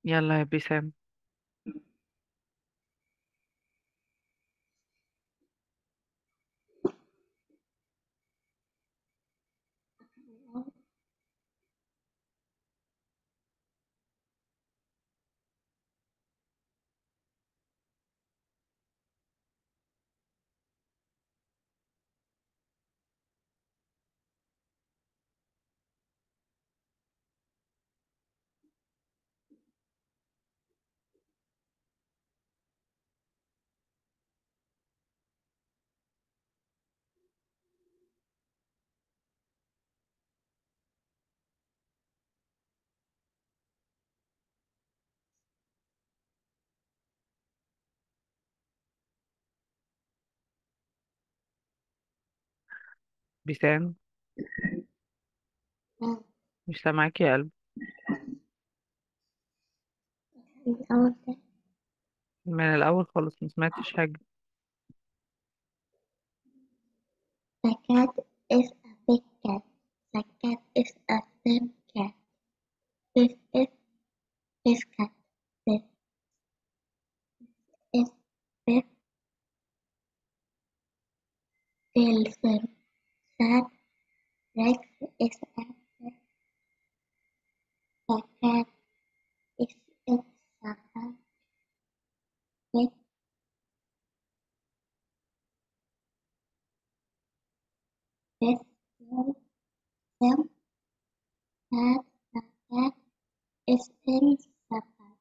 يلا يا بيسام بيسام نعم مش سامعاك يا قلب الأول ده من الأول خالص ما سمعتش حاجة The cat is a big cat. The cat is a thin cat. This is this cat. This is this Wilson. That Rex is a cat. The cat is in the house with this Wilson. That the cat is in the house.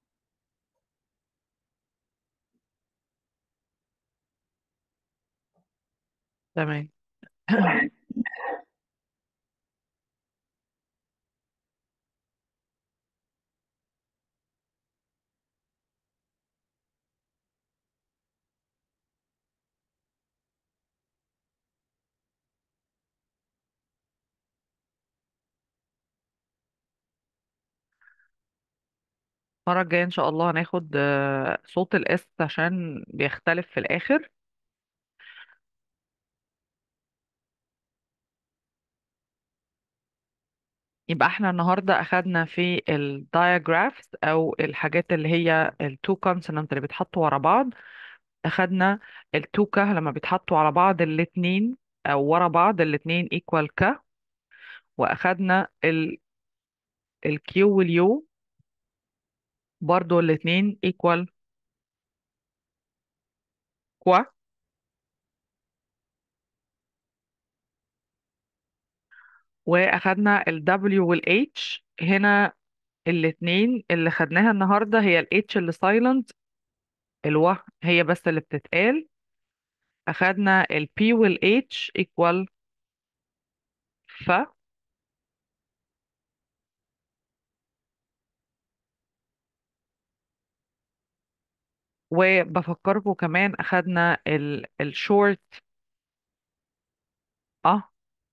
تمام المرة الجاية إن شاء الله هناخد آه، صوت الإس عشان بيختلف في الآخر يبقى احنا النهاردة أخدنا في الدايجرافز أو الحاجات اللي هي التو كونسونانت اللي بيتحطوا ورا بعض أخدنا التوكا لما بيتحطوا على بعض الاتنين أو ورا بعض الاتنين equal ك وأخدنا الكيو واليو برضو الاتنين equal كوا واخدنا ال W وال H هنا الاتنين اللي خدناها النهاردة هي ال H اللي silent الو هي بس اللي بتتقال اخدنا ال P وال H equal ف وبفكركم كمان اخدنا ال الشورت اه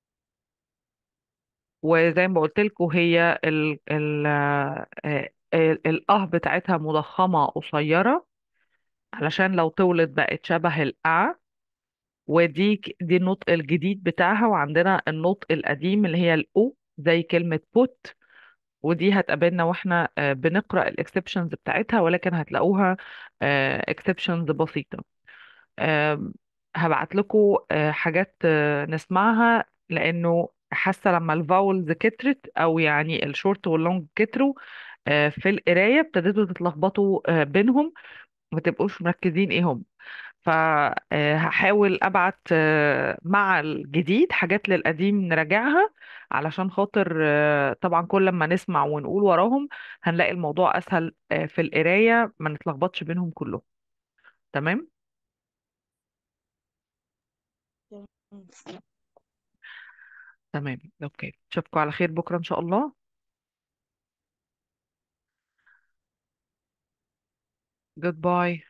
وزي ما قلت لكم هي ال ال آه، ال الاه بتاعتها مضخمة قصيرة علشان لو طولت بقت شبه الأ ودي ك- دي النطق الجديد بتاعها وعندنا النطق القديم اللي هي الأو زي كلمة put ودي هتقابلنا واحنا آه، بنقرأ الاكسبشنز بتاعتها ولكن هتلاقوها اكسبشنز بسيطة آم، هبعت لكم حاجات آه، نسمعها لأنه حاسة لما الفاولز كترت أو يعني الشورت واللونج كتروا آه، في القراية ابتديتوا تتلخبطوا آه، بينهم ما تبقوش مركزين ايه هم فهحاول ابعت آه، مع الجديد حاجات للقديم نراجعها علشان خاطر آه، طبعا كل ما نسمع ونقول وراهم هنلاقي الموضوع اسهل آه، في القراية ما نتلخبطش بينهم كلهم تمام تمام اوكي اشوفكم على خير بكرة ان شاء الله جود باي